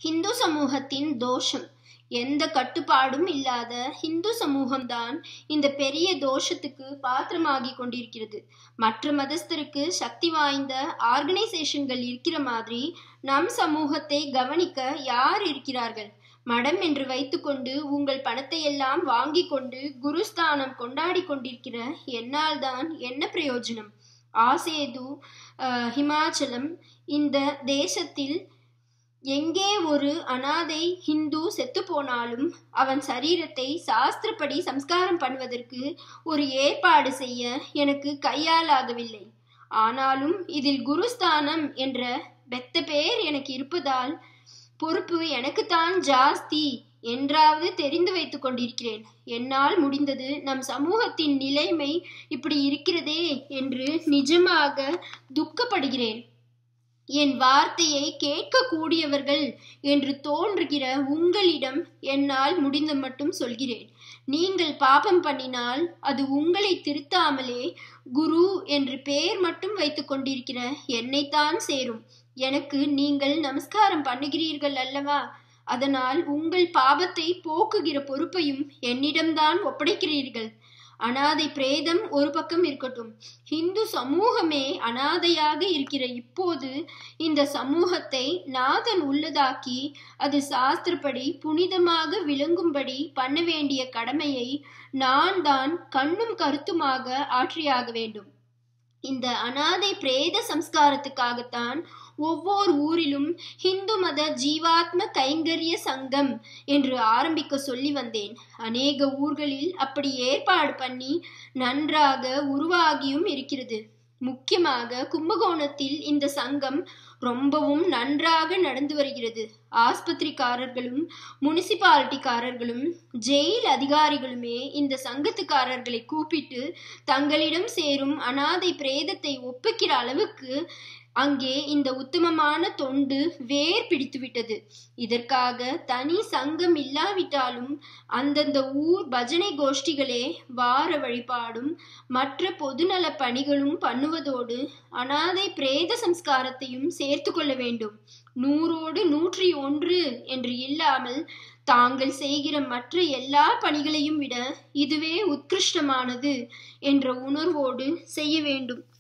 ஹிந்து சமூகத்தின் தோஷம் எந்த கட்டுப்பாடும் இல்லாத ஹிந்து சமூகம்தான் இந்த பெரிய தோஷத்துக்கு பாத்திரமாகி கொண்டிருக்கிறது மற்ற மதஸ்தருக்கு சக்தி வாய்ந்த ஆர்கனைசேஷன்கள் இருக்கிற மாதிரி நம் சமூகத்தை கவனிக்க யார் இருக்கிறார்கள் மடம் என்று வைத்துக்கொண்டு உங்கள் பணத்தை எல்லாம் வாங்கி கொண்டு குருஸ்தானம் கொண்டாடி கொண்டிருக்கிற என்னால் தான் என்ன பிரயோஜனம் ஆசேது ஹிமாச்சலம் இந்த தேசத்தில் எங்கே ஒரு அனாதை ஹிந்து செத்து போனாலும் அவன் சரீரத்தை சாஸ்திரப்படி சம்ஸ்காரம் பண்ணுவதற்கு ஒரு ஏற்பாடு செய்ய எனக்கு கையாலாகவில்லை ஆனாலும் இதில் குருஸ்தானம் என்ற பெத்த பேர் எனக்கு இருப்பதால் பொறுப்பு எனக்குத்தான் ஜாஸ்தி என்றாவது தெரிந்து வைத்துக் கொண்டிருக்கிறேன் என்னால் முடிந்தது நம் சமூகத்தின் நிலைமை இப்படி இருக்கிறதே என்று நிஜமாக துக்கப்படுகிறேன் என் வார்த்தையை கேட்கக்கூடியவர்கள் என்று தோன்றுகிற உங்களிடம் என்னால் முடிந்த மட்டும் சொல்கிறேன் நீங்கள் பாபம் பண்ணினால் அது உங்களை திருத்தாமலே குரு என்று பெயர் மட்டும் வைத்துக் கொண்டிருக்கிற என்னைத்தான் சேரும் எனக்கு நீங்கள் நமஸ்காரம் பண்ணுகிறீர்கள் அல்லவா அதனால் உங்கள் பாபத்தை போக்குகிற பொறுப்பையும் என்னிடம்தான் ஒப்படைக்கிறீர்கள் அனாதை பிரேதம் ஒரு பக்கம் இருக்கட்டும் ஹிந்து சமூகமே அனாதையாக இருக்கிற இப்போது இந்த சமூகத்தை நாதன் உள்ளதாக்கி அது சாஸ்திரப்படி புனிதமாக விளங்கும்படி பண்ண வேண்டிய கடமையை நான் தான் கண்ணும் கருத்துமாக ஆற்றியாக வேண்டும் இந்த அனாதை பிரேத சம்ஸ்காரத்துக்காகத்தான் ஒவ்வொரு ஊரிலும் ஹிந்து மத ஜீவாத்ம கைங்கரிய சங்கம் என்று ஆரம்பிக்க சொல்லி வந்தேன் அநேக ஊர்களில் அப்படி ஏற்பாடு பண்ணி நன்றாக உருவாகியும் இருக்கிறது முக்கியமாக கும்பகோணத்தில் இந்த சங்கம் ரொம்பவும் நன்றாக நடந்து வருகிறது ஆஸ்பத்திரிக்காரர்களும் முனிசிபாலிட்டிக்காரர்களும் ஜெயில் அதிகாரிகளுமே இந்த சங்கத்துக்காரர்களை கூப்பிட்டு தங்களிடம் சேரும் அனாதை பிரேதத்தை ஒப்புக்கிற அளவுக்கு அங்கே இந்த உத்தமமான தொண்டு வேர் பிடித்துவிட்டது இதற்காக தனி சங்கம் இல்லாவிட்டாலும் அந்தந்த ஊர் பஜனை கோஷ்டிகளே வார வழிபாடும் மற்ற பொதுநல பணிகளும் பண்ணுவதோடு அனாதை பிரேத சம்ஸ்காரத்தையும் சேர்த்து கொள்ள வேண்டும் நூறோடு நூற்றி ஒன்று என்று இல்லாமல் தாங்கள் செய்கிற மற்ற எல்லா பணிகளையும் விட இதுவே உத்கிருஷ்டமானது என்ற உணர்வோடு செய்ய வேண்டும்